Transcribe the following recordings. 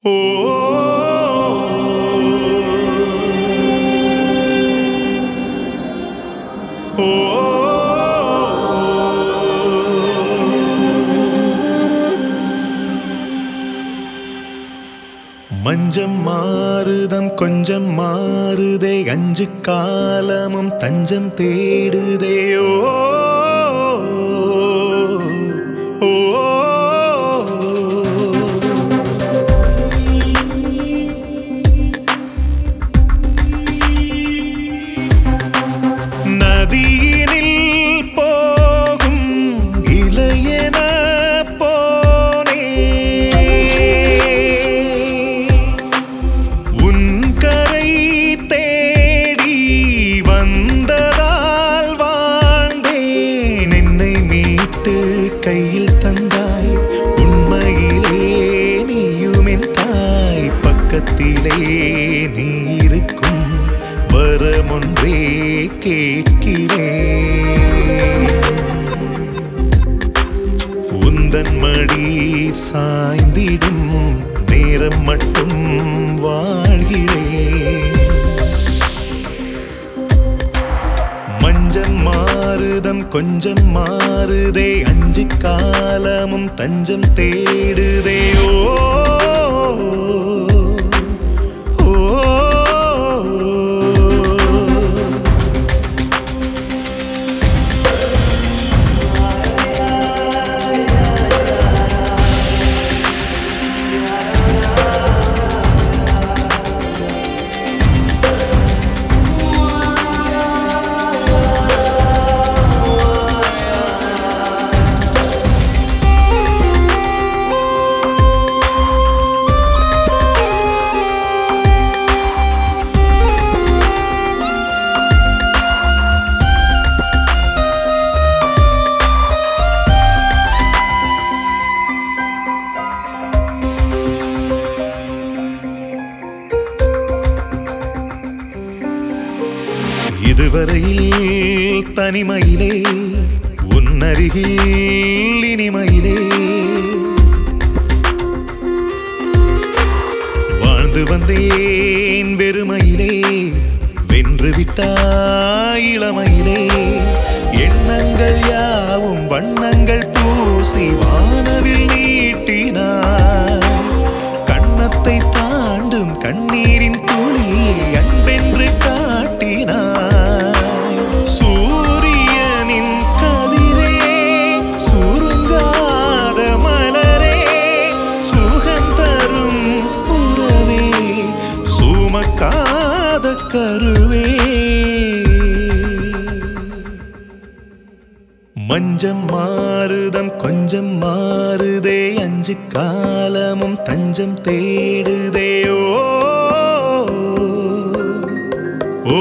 மஞ்சம் மாறுதம் கொஞ்சம் மாறுதே அஞ்சு காலமும் தஞ்சம் தேடுதேயோ ஓ நதியினில் போகும் இளையன போனே உன் கரை தேடி வந்ததால் வாழ்ந்தேன் என்னை மீட்டு கையில் தந்தாய் உண்மையிலே நீயும் என் தாய் பக்கத்திலே நீ இருக்கும் வரமொன்றே கேட்கிறேன் உந்தன் மடி சாய்ந்திடும் நேரம் மட்டும் வாழ்கிறேன் மஞ்சம் மாறுதம் கொஞ்சம் மாறுதே அஞ்சு காலமும் தஞ்சம் தேடுதே ஓ ஓ இதுவரையில் தனிமையிலே உன்னருகில் இனிமையிலே வாழ்ந்து வந்தேன் வெறுமையிலே வென்று விட்டாய் இளமையிலே எண்ணங்கள் யாவும் வண்ணங்கள் பூசி வானவில் நீட்டினாய் கண்ணத்தை தாண்டும் கண்ணீரின் துளியை அன்பென்று காட்டினாய் சூரியனின் கதிரே சுருங்காத மலரே சுகம் தரும் உறவே சுமக்காத கருவே மஞ்சம் மாறுதம் கொஞ்சம் மாறுதே அஞ்சு காலமும் தஞ்சம் தேடுதேயோ ஓ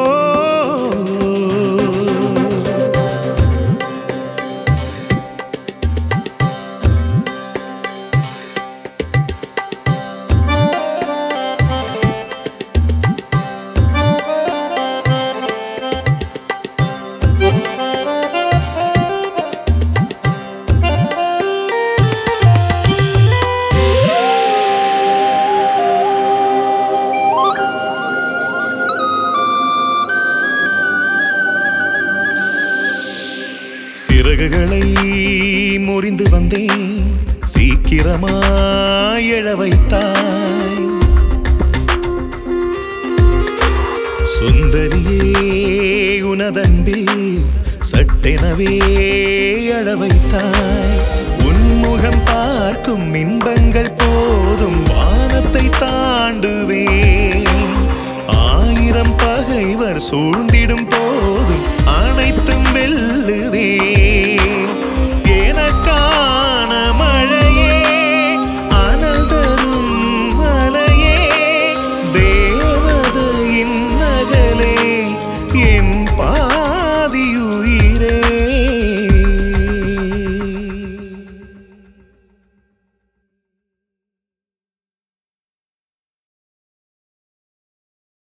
சிறகுகளை முறிந்து வந்தேன் சீக்கிரமாய் எழ வைத்தாய் சுந்தரியே உனதன்பில் சட்டெனவே அழ வைத்தாய் உன்முகம் பார்க்கும் இன்பங்கள் போதும் வானத்தை தாண்டுவேன் ஆயிரம் பகைவர் சூழ்ந்திட